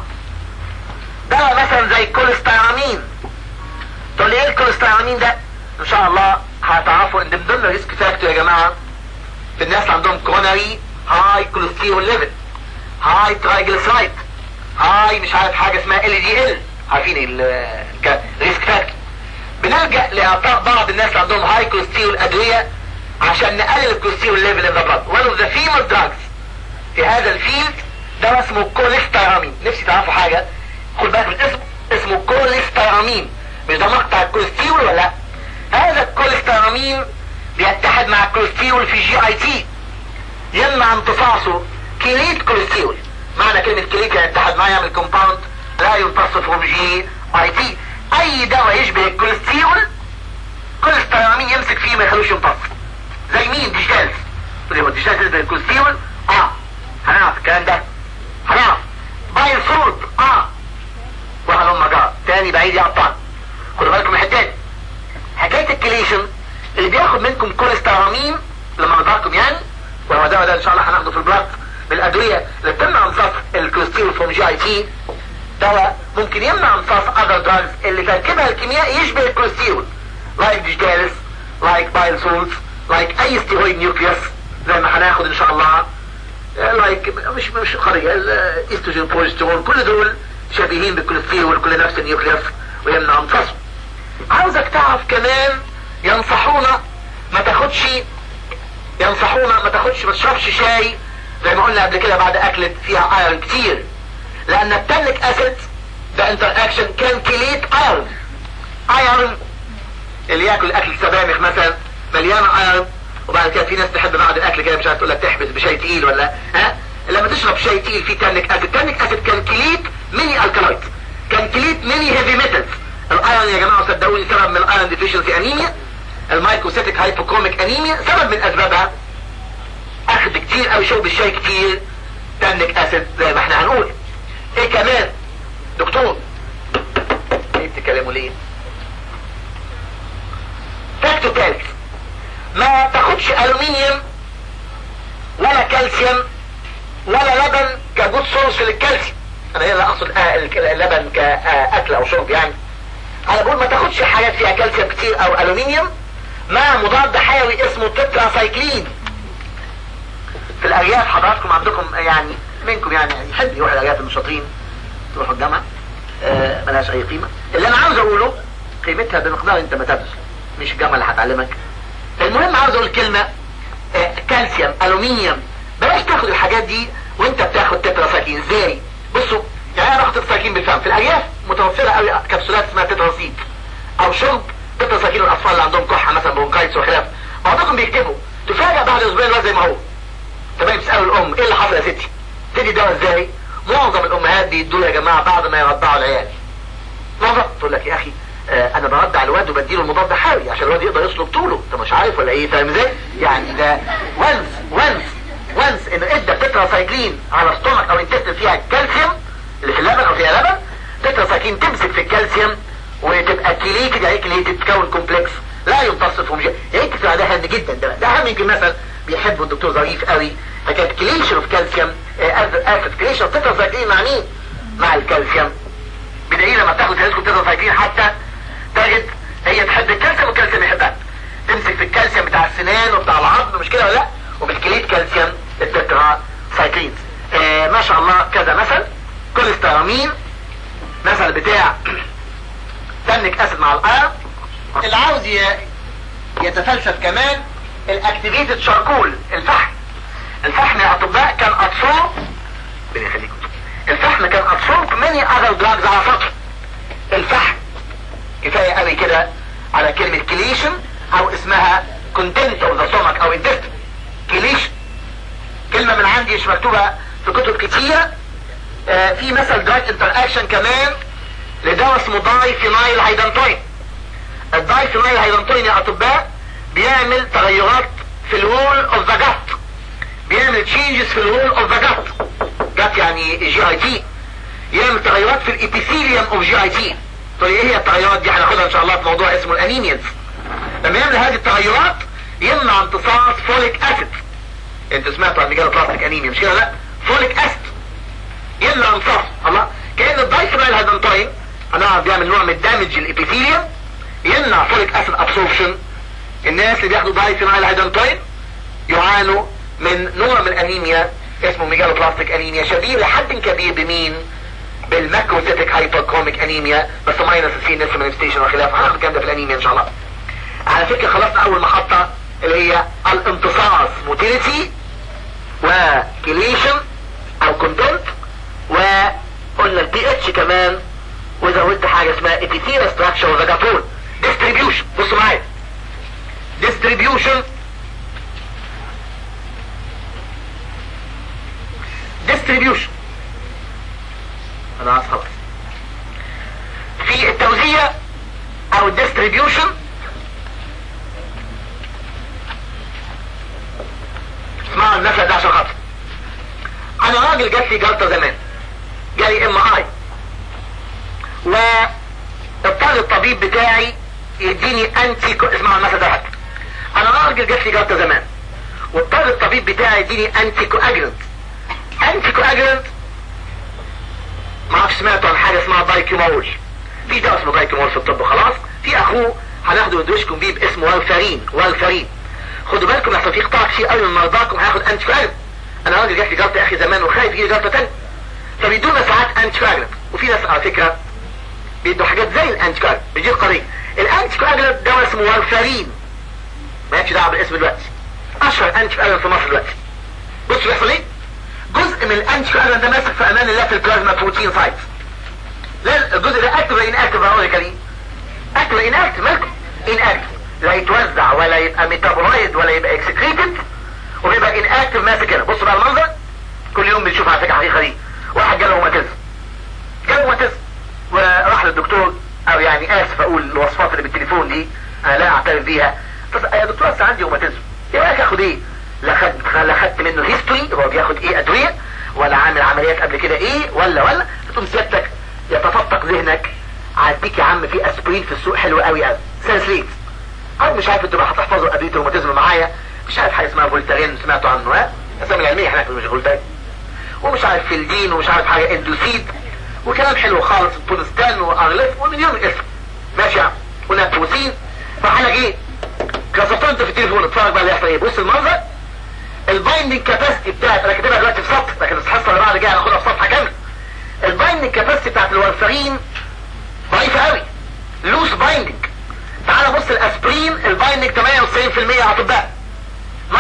ده مثلا زي الكوليستيرامين تقول لي ايه الكوليستيرامين ده ان شاء الله هتعرفوا ان ضمن الريسك فاكتور يا جماعه في الناس اللي عندهم كوروناري هاي كوليسترول ليفل هاي ترايجلسرايد هاي مش عارف حاجه اسمها ال دي ال عارفين الريسك فاكتور بنلجا لاعطاء بعض الناس اللي عندهم هاي كوليسترول ادويه عشان نقلل الكوليسترول ليفل ان ذا بلاد one of the female drugs في هذا الفيلد ده اسمه كوليستيرامين نفسي تعرفوا حاجه خد بالك من اسمه اسمه كوليستيرامين مش ده مقطع الكوليسترول ولا لا هذا الكوليستيرامين بيتحد مع الكوليسترول في جي اي تي يمنع امتصاصه كليت كوليسترول معنى كلمة كليت يعني يتحد معاه يعمل كومباوند لا يمتص فروم جي اي تي اي دواء يشبه الكوليسترول كوليستيرامين يمسك فيه ما يخلوش يمتص زي مين ديجيتالز تقول هو ديجيتالز يشبه الكوليسترول اه هنعرف الكلام ده هنعرف باين صوت اه وهلم جار تاني بعيد يا ابطال خدوا بالكم من الحتات حكايه الكليشن اللي بياخد منكم كوليستيرامين لما نضعكم يعني وهو ده ده ان شاء الله هناخده في البلاد بالادويه اللي بتمنع امتصاص الكوليسترول فروم جي اي تي دواء ممكن يمنع امتصاص اذر دراجز اللي تركيبها الكيميائي يشبه الكوليسترول لايك ديجيتالس لايك بايل سولز لايك اي ستيرويد نيوكليوس زي ما هناخد ان شاء الله لايك مش مش قريه الاستروجين بروجسترون كل دول شبيهين بالكوليسترول كل نفس النيوكليوس ويمنع امتصاصه عاوزك تعرف كمان ينصحونا ما تاخدش ينصحونا ما تاخدش ما تشربش شاي زي ما قلنا قبل كده بعد اكلة فيها ايرون كتير لان التانيك اسيد ده انتر اكشن كان كليت ايرون ايرون اللي ياكل اكل السبانخ مثلا مليانه ايرون وبعد كده في ناس تحب بعد الاكل كده مش عارف تقول لك تحبس بشاي تقيل ولا ها لما تشرب شاي تقيل فيه تانيك اسيد تانيك اسيد كان كليت ميني الكالايت كان كليت ميني هيفي ميتالز الايرون يا جماعه صدقوني سبب من الايرون ديفيشنسي انيميا المايكوسيتك هايبوكروميك انيميا سبب من اسبابها اخذ كتير قوي شرب الشاي كتير تانيك اسيد زي ما احنا هنقول ايه كمان دكتور ايه بتتكلموا ليه فاكتو ثالث ما تاخدش الومنيوم ولا كالسيوم ولا لبن كجود سورس للكالسيوم انا هنا لا اقصد اللبن كاكل او شرب يعني انا بقول ما تاخدش حاجات فيها كالسيوم كتير او الومنيوم مع مضاد حيوي اسمه تتراسايكلين في الارياف حضراتكم عندكم يعني منكم يعني يحب يروح الارياف النشاطين تروحوا الجامعه آه ملهاش اي قيمه اللي انا عاوز اقوله قيمتها بمقدار انت ما تدرس مش الجامعه اللي هتعلمك المهم عاوز اقول كلمه آه كالسيوم الومنيوم بلاش تاخد الحاجات دي وانت بتاخد تتراسايكلين ازاي بصوا يعني انا باخد تتراسايكلين بالفهم في الارياف متوفره قوي كبسولات اسمها تتراسيد او شرب تتراسايكلين الاطفال اللي عندهم كحه مثلا برونكايتس وخلاف بعضكم بيكتبوا تفاجئ بعد اسبوعين الواد زي ما هو تمام تسالوا الام ايه اللي حصل يا ستي تدي دواء ازاي معظم الامهات بيدوا يا جماعه بعد ما يرضعوا العيال معظم تقول لك يا اخي آه انا برضع الواد وبديله المضاد حيوي عشان الواد يقدر يصلب طوله انت مش عارف ولا ايه فاهم ازاي يعني ده وانس وانس وانس انه ادى تتراسايكلين على ستومك او انتستين فيها الكالسيوم اللي في اللبن او فيها لبن تتراسايكلين تمسك في الكالسيوم وتبقى كليكد يعني كليه تتكون كومبلكس لا يمتص في مجال يعني ده هام جدا ده ده اهم يمكن مثلا بيحبوا الدكتور ظريف قوي فكانت كليشن اوف كالسيوم اسيد كليشن تتراسايكلين مع مين؟ مع الكالسيوم بدليل لما تاخد هيدكم تتراسايكلين حتى تجد هي تحب الكالسيوم والكالسيوم يحبها تمسك في الكالسيوم بتاع السنان وبتاع العظم مش كده ولا لا؟ وبالكليت كالسيوم التتراسايكلين آه ما شاء الله كذا مثل كوليسترامين مثل بتاع تنك اسيد مع الايرون اللي عاوز يتفلسف كمان الاكتيفيتد شاركول الفحم الفحم يا اطباء كان اتصاب ربنا يخليكم الفحم كان اتصاب many other drugs على سطح الفحم كفايه قوي كده على كلمه كليشن او اسمها content of the stomach او intestine كليشن كلمه من عندي مش مكتوبه في كتب كتيره آه في مثل دراج انتر اكشن كمان لدواء اسمه داي فينايل هيدانتوين الداي فينايل هيدانتوين يا اطباء بيعمل تغيرات في الوول اوف ذا جات بيعمل تشينجز في الوول اوف ذا جات جات يعني جي اي تي يعمل تغيرات في الابيثيليوم اوف جي اي تي طيب ايه هي التغيرات دي هناخدها ان شاء الله في موضوع اسمه الانيميز لما يعمل هذه التغيرات يمنع امتصاص فوليك اسيد انت سمعت عن ميجالو بلاستيك انيميا مش كده لا فوليك اسيد يمنع امتصاص الله كان الدايفينايل هيدانتوين انا بيعمل نوع من الدامج الابيثيليوم يمنع فوليك اسيد ابسوربشن الناس اللي بياخدوا دايفينايل هيدانتوين يعانوا من نوع من الانيميا اسمه ميجالو بلاستيك انيميا شبيه لحد كبير بمين بالماكروسيتك هايبركروميك انيميا بس ماينس السي نس مانيفستيشن وخلافه هناخد الكلام ده في الانيميا ان شاء الله على فكره خلصنا اول محطه اللي هي الامتصاص موتيليتي وكليشن او كونتنت وقلنا البي اتش كمان وزودت حاجه اسمها ابيثيريا ستراكشر وزجاتون ديستريبيوشن بصوا معايا ديستريبيوشن ديستريبيوشن انا عايز خلاص في التوزيع او الديستريبيوشن اسمعوا المثل ده عشان خاطر انا راجل جات لي جلطه زمان جالي ام اي واضطر الطبيب بتاعي يديني انتي كو... اسمعوا المثل ده حتى انا راجل جات لي جلطه زمان واضطر الطبيب بتاعي يديني انتي كواجلنت انتي كواجلنت ما اعرفش سمعتوا عن حاجه اسمها دايكيمول في دواء اسمه دايكيمول في الطب خلاص في اخوه هناخده ندوشكم بيه باسمه والفارين والفارين خدوا بالكم لحسن في قطاع كتير قوي من مرضاكم هياخد انتي كواجلنت انا راجل جات لي جلطه يا اخي زمان وخايف يجي جلطه تاني فبيدونا ساعات انتي كواجلنت وفي ناس على فكره بيدوا حاجات زي الانتي كواجلنت بيجي قريب الانتي كواجلنت دواء اسمه والفارين مالكش دعوه بالاسم دلوقتي اشهر انتي كواجلنت في مصر دلوقتي بصوا بيحصل ايه جزء من الانتي كواجلنت ده ماسك في امان الله في البلازما بروتين سايت لا الجزء ده اكتف ولا ان اكتف بقول يا كريم اكتف ولا ان اكتف مالكم ان اكتف لا يتوزع ولا يبقى ميتابولايد ولا يبقى اكسكريتد وبيبقى ان اكتف ماسك هنا بصوا بقى المنظر كل يوم بنشوف على فكره حقيقه دي واحد جاله روماتيزم جاله روماتيزم وراح للدكتور او يعني اسف اقول الوصفات اللي بالتليفون دي انا لا اعترف بيها يا دكتور اصل عندي روماتيزم ايه رايك اخد ايه لا خدت لا خدت منه هيستوري هو بياخد ايه ادويه ولا عامل عمليات قبل كده ايه ولا ولا تقوم سيادتك يتفتق ذهنك عديك يا عم في اسبرين في السوق حلو قوي قوي سانسليت او مش عارف انتوا بقى هتحفظوا ادويه الروماتيزم معايا مش عارف حاجه اسمها فولتارين سمعتوا عنه ها اسامي العلميه هناك مش فولتارين ومش عارف فيلدين ومش عارف حاجه اندوسيد وكلام حلو خالص بولستان وارلف ومليون اسم ماشي يا عم ونابوسين فحاجه ايه كسرتوا انت في التليفون اتفرج بقى اللي هيحصل ايه بص المنظر البايندنج كاباسيتي بتاعت انا كاتبها دلوقتي في سطر لكن الحصه اللي بعد جايه هناخدها في صفحه كامله البايندنج كاباسيتي بتاعت الورفرين ضعيفه قوي لوس بايندنج تعال بص الاسبرين البايندنج 98% يا اطباء 98%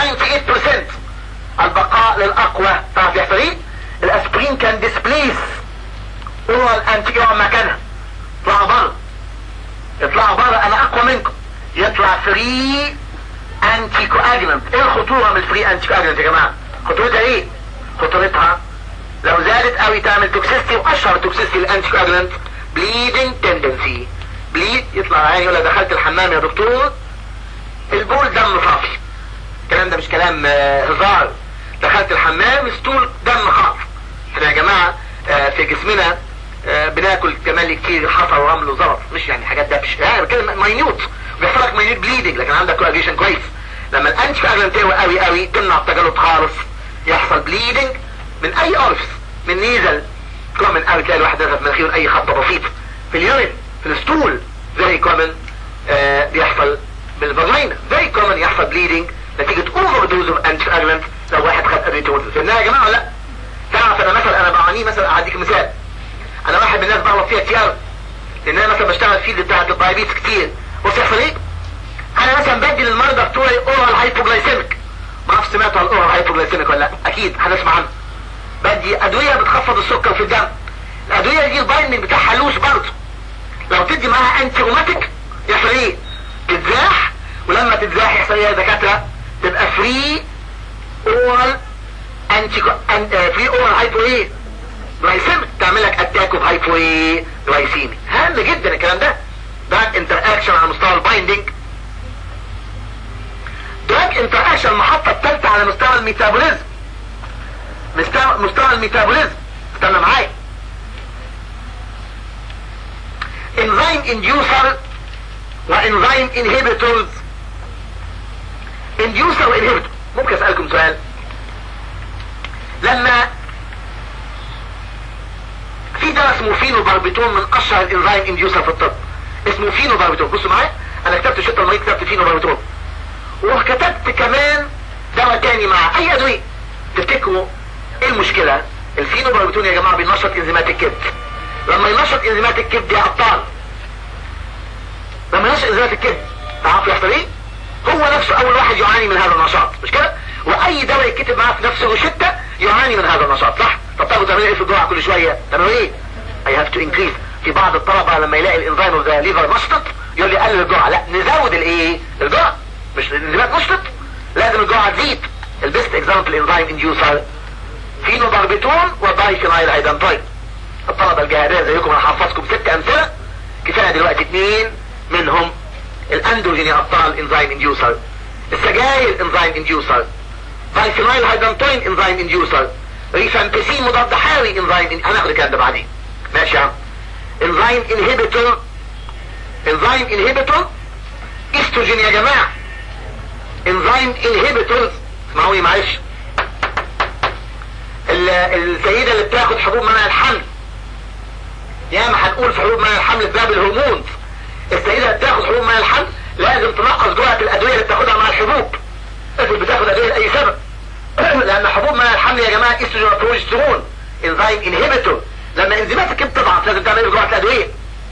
البقاء للاقوى تعرف يحصل ايه الاسبرين كان ديسبليس اورال انتي مكانها اطلعوا بره اطلعوا بره انا اقوى منكم يطلع فري انتي كواجلنت ايه الخطورة من الفري انتي كواجلنت يا جماعة خطورتها ايه خطورتها لو زادت قوي تعمل توكسيستي واشهر توكسيستي الانتي كواجلنت بليدنج تندنسي بليد يطلع عيني يقول دخلت الحمام يا دكتور البول دم صافي الكلام ده مش كلام هزار دخلت الحمام ستول دم خاص احنا يا جماعة في جسمنا بناكل كمان كتير حصى ورمل وزلط مش يعني حاجات دبش يعني بتكلم ماينيوت بيحصل لك ماينيوت بليدنج لكن عندك كواجيشن كويس لما الانتي كواجلنت تقوى قوي قوي تمنع التجلط خالص يحصل بليدنج من اي اورفس من نيزل كومن قوي تلاقي الواحد نزف مناخيره اي خطه بسيطه في اليورين في الستول فيري كومن آه بيحصل بالفاجينا فيري كومن يحصل بليدنج نتيجه اوفر دوز اوف انتي كواجلنت لو واحد خد ادويه في فهمناها يا جماعه ولا لا؟ تعرف انا مثلا انا بعانيه مثلا اعديك مثال انا واحد من الناس بغلط فيها كتير لان انا مثلا بشتغل فيلد بتاعت الدايابيتس كتير بص يحصل ايه انا مثلا بدي للمرضى بتوعي اورال هايبوجلايسيميك ما اعرفش سمعتوا عن الاورال هايبوجلايسيميك ولا لا اكيد هنسمع عنه بدي ادويه بتخفض السكر في الدم الادويه دي البايندنج بتاعها لوس برضه لو تدي معاها انتي روماتيك يحصل ايه تتزاح ولما تتزاح يحصل ايه يا دكاتره تبقى فري اورال انتي فري اورال هايبو ايه جلايسيميك تعمل لك اتاك اوف هايبو جلايسيمي هام جدا الكلام ده دراج انتر اكشن على مستوى البايندنج دراج انتر اكشن المحطه الثالثه على مستوى الميتابوليزم مستوى مستوى الميتابوليزم استنى معايا انزيم انديوسر وانزيم انهبيتورز انديوسر وانهبيتور ممكن اسالكم سؤال لما في دواء اسمه فينو باربيتون من اشهر الانزيم انديوسر في الطب اسمه فينو باربيتون بصوا معايا انا كتبت شطه المريض كتبت فينو باربيتون وكتبت كمان دواء تاني مع اي ادويه تفتكروا ايه المشكله الفينو باربيتون يا جماعه بينشط انزيمات الكبد لما ينشط انزيمات الكبد يا ابطال لما ينشط انزيمات الكبد تعرفوا يحصل ايه هو نفسه اول واحد يعاني من هذا النشاط مش كده واي دواء يتكتب معاه في نفس الروشته يعاني من هذا النشاط صح طب تاخدوا تعملوا ايه في الجرعه كل شويه تعملوا ايه I have to increase في بعض الطلبه لما يلاقي الانزيم اوف ذا ليفر نشطت يقول لي قلل الجرعه لا نزود الايه الجرعه مش الانزيمات نشطت لازم الجرعه تزيد البيست اكزامبل انزيم انديوسر فينو باربيتون ودايفينايل ايدنتاين الطلبه الجهاديه زيكم انا هحفظكم ست امثله كفايه دلوقتي اثنين منهم الاندروجين يا ابطال انزيم انديوسر السجاير انزيم انديوسر دايفينايل هايدنتاين انزيم انديوسر ريفامبيسين مضاد حيوي انزيم هناخد الكلام ده بعدين ماشي يا عم انزيم انهبيتور انزيم انهبيتور استروجين يا جماعه انزيم انهبيتور اسمعوني معلش السيده اللي بتاخد حبوب منع الحمل يا ما هنقول في حبوب منع الحمل بسبب الهرمون السيده اللي بتاخد حبوب منع الحمل لازم تنقص جرعه الادويه اللي بتاخدها مع الحبوب افرض بتاخد ادويه لاي سبب لان حبوب منع الحمل يا جماعه استروجين وبروجسترون انزيم انهبيتور لما انزيمات الكبد تضعف لازم تعمل ايه بجرعه الادويه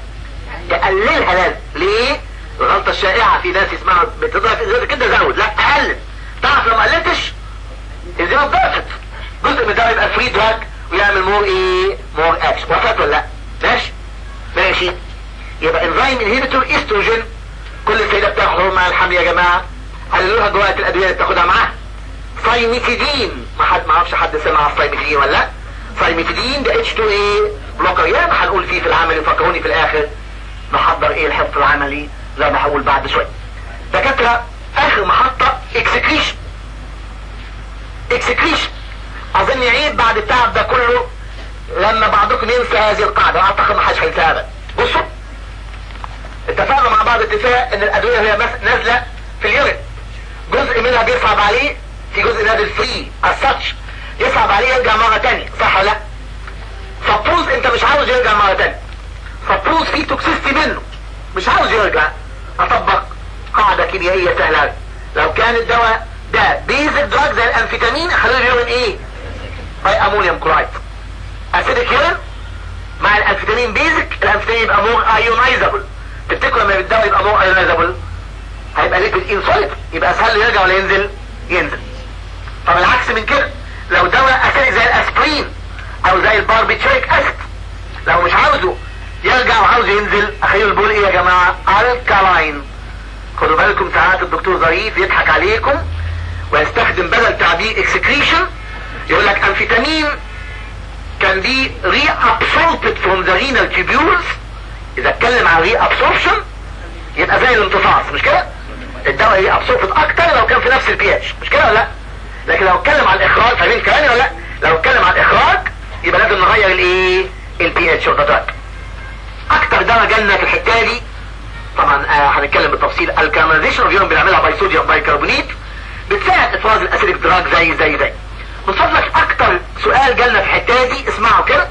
تقللها لازم ليه الغلطه الشائعه في ناس اسمها بتضعف انزيمات الكبد زود لا اقلل تعرف لو ما قللتش انزيمات ضعفت جزء من ده يبقى فري دراج ويعمل مور ايه مور اكشن وصلت ولا لا ماشي ماشي يبقى انزيم انهبيتور استروجين كل السيدة بتاخده مع الحمل يا جماعة قللوا لها جرعة الادوية اللي بتاخدها معاها سايميتيدين ما حد ما اعرفش حد سمع على السايميتيدين ولا لا سايميتيدين ده اتش 2 ايه بلوكر يا ما هنقول فيه في العملي فكروني في الاخر نحضر ايه الحفظ العملي زي ما هقول بعد شوية دكاترة اخر محطة اكسكريشن اكسكريشن اظن عيب بعد التعب ده كله لما بعضكم ينسى هذه القاعدة اعتقد ما حدش هينساها ابدا بصوا اتفقنا مع بعض اتفاق ان الادوية هي نازلة في اليورين جزء منها بيصعب عليه في جزء نازل فري الساتش يصعب عليه يرجع مرة تانية صح ولا لا سبوز انت مش عاوز يرجع مرة تانية سبوز في توكسيستي منه مش عاوز يرجع اطبق قاعدة كيميائية سهلة لو كان الدواء ده بيزك دراج زي الانفيتامين خلوه اليورين ايه باي امونيوم كلايد اسيدك يورين مع الانفيتامين بيزك الانفيتامين يبقى مور ايونايزابل تفتكروا لما الدواء يبقى مور ايونايزابل هيبقى ليكويد انسوليت يبقى اسهل له يرجع ولا ينزل ينزل طب العكس من كده لو دواء اسيدك زي الاسبرين او زي الباربيتريك اسيد لو مش عاوزه يرجع وعاوز ينزل اخليه البول ايه يا جماعه الكالاين خدوا بالكم ساعات الدكتور ظريف يضحك عليكم ويستخدم بدل تعبير اكسكريشن يقول لك امفيتامين كان دي ري absorbed from the renal tubules اذا اتكلم عن ري absorption يبقى زي الامتصاص مش كده الدواء ري absorbed اكتر لو كان في نفس البي اتش مش كده ولا لا لكن لو اتكلم عن الاخراج فاهمين كلامي ولا لا لو اتكلم عن الاخراج يبقى لازم نغير الايه البي اتش اوف ذا اكتر دواء جالنا في الحته دي طبعا آه هنتكلم بالتفصيل الكارماليزيشن اوف يورين بنعملها باي صوديوم بايكربونيت بتساعد افراز الاسيدك دراج زي زي زي من فضلك اكتر سؤال جالنا في الحته دي اسمعوا كده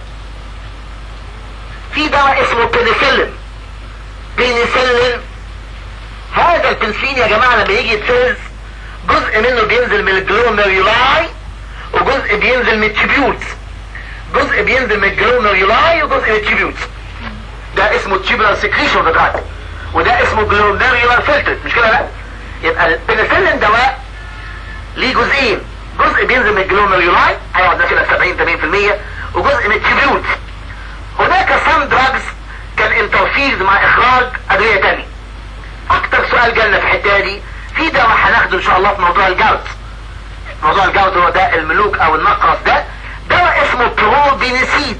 في دواء اسمه بنسلين بنسلين هذا البنسلين يا جماعه لما يجي يتفرز جزء منه بينزل من الجلوميرولاي وجزء بينزل من التيبيوتس جزء بينزل من الجلوميرولاي وجزء من التيبيوتس ده اسمه تيبولار سكريشن دراج وده اسمه جلوميرولار فلتر مش كده لا يبقى البنسلين دواء ليه جزئين جزء بينزل من الجلوميرولاي هيقعد ده كده 70 80% وجزء من التيبيوت هناك سام دراجز كان انترفيرز مع اخراج ادويه تانية اكتر سؤال جالنا في الحته دي في دواء هناخده ان شاء الله في موضوع الجاوت موضوع الجاوت هو ده الملوك او النقرس ده دواء اسمه برو بنسيد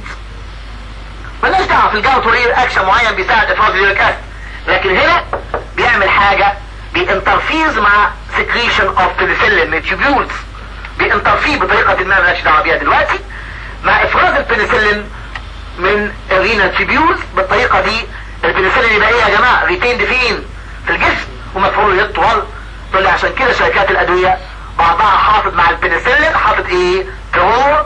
مالناش دعوه في الجاوتورير اكشن معين بيساعد افراز اليوريك اسيد لكن هنا بيعمل حاجه بينترفيز مع سكريشن اوف بنسلين من تيوبيولز بينترفيه بطريقه ما مالناش دعوه بيها دلوقتي مع افراز البنسلين من الرينا تيبيولز بالطريقه دي البنسلين يبقى ايه يا جماعه ريتيند فين في الجسم ومفعول يطول تقول لي عشان كده شركات الادويه بعضها حاطط مع البنسلين حاطط ايه كرور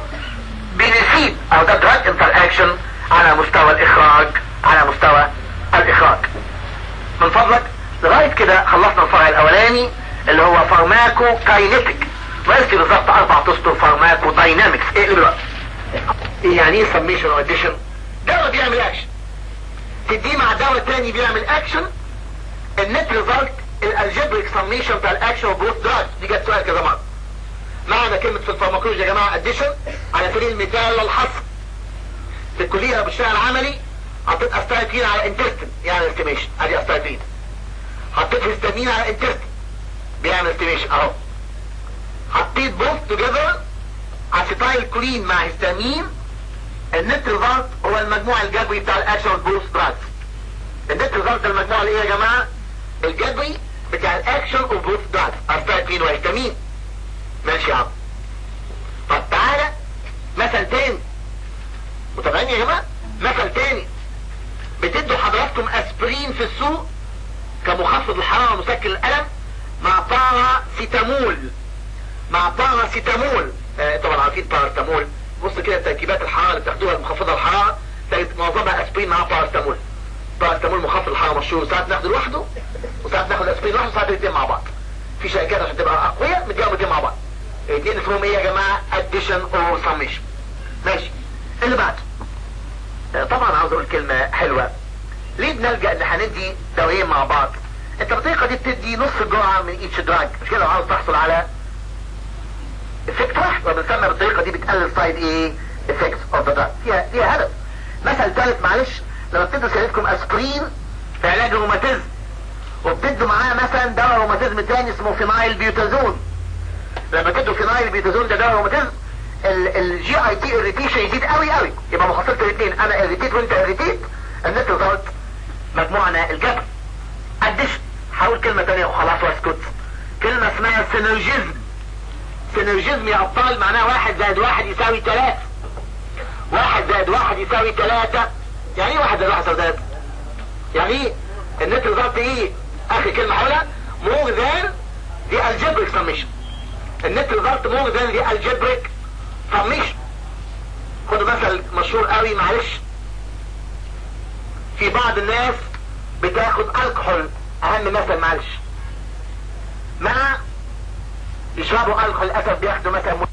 بنسيب او ده دراج انتر اكشن على مستوى الاخراج على مستوى الاخراج من فضلك لغايه كده خلصنا الفرع الاولاني اللي هو فارماكو كاينيتيك ناقص بالظبط اربع اسطر فارماكو داينامكس ايه اللي بقى يعني ايه سميشن او اديشن دواء بيعمل اكشن تديه مع دواء تاني بيعمل اكشن النت ريزلت الالجبريك سميشن بتاع الاكشن وبروث دراج دي جت سؤال كذا مره معنى كلمه في الفارماكولوجيا يا جماعه اديشن على سبيل المثال للحصر في الكليه انا بشتغل عملي حطيت استايتين على انتستين يعمل استيميشن ادي استايتين حطيت هيستامين على انتستين بيعمل استيميشن اهو حطيت بوث توجذر اسيتايل كولين مع هيستامين النت ريزلت هو المجموع الجبري بتاع الاكشن بوث دراجز النت ريزلت المجموع اللي ايه يا جماعه الجبري بتاع الاكشن اوف بوث دراجز استايتين وهيستامين ماشي يا عم طب تعالى مثل تاني متابعين يا جماعه مثل تاني بتدوا حضراتكم اسبرين في السوق كمخفض الحراره ومسكن الالم مع باراسيتامول مع باراسيتامول آه طبعا عارفين باراسيتامول بص كده تركيبات الحراره اللي بتاخدوها المخفضه الحراره تجد معظمها اسبرين مع باراسيتامول باراسيتامول مخفض الحراره مشهور ساعات ناخده لوحده وساعات ناخد اسبرين لوحده وساعات الاثنين مع بعض في شركات عشان تبقى اقوياء مديهم الاثنين مع بعض الاثنين اسمهم ايه يا جماعه اديشن او سميشن ماشي اللي بعده آه طبعا عاوز اقول كلمه حلوه ليه بنلجا ان هندي دوايين مع بعض انت بالطريقه دي بتدي نص جرعه من ايتش دراج مش كده لو عاوز تحصل على افكت واحد وبنسمى بالطريقه دي بتقلل سايد ايه افكت اوف ذا دراج فيها فيها هدف مثل ثالث معلش لما بتدوا سيادتكم اسبرين في علاج الروماتيزم وبتدوا معاه مثلا دواء روماتيزم تاني اسمه فينايل بيوتازون لما تدوا فينايل بيوتازون ده دواء روماتيزم الجي اي تي اريتيشن يزيد قوي قوي يبقى محصلة الاثنين انا اريتيت وانت اريتيت النت ريزلت مجموعنا الجبر اديشن حاول كلمة تانية وخلاص واسكت كلمة اسمها سينرجيزم سينرجيزم يا ابطال معناها واحد زائد واحد يساوي ثلاثة واحد زائد واحد يساوي ثلاثة يعني ايه واحد زائد واحد يساوي ثلاثة يعني ايه النت ريزلت ايه اخر كلمة حولها مور ذان دي الجبريك سميشن النت ريزلت مور ذان دي الجبريك سميشن خدوا مثل مشهور قوي معلش في بعض الناس بتاخد الكحول اهم مثل معلش مع يشربوا الكحول للاسف بياخدوا مثلا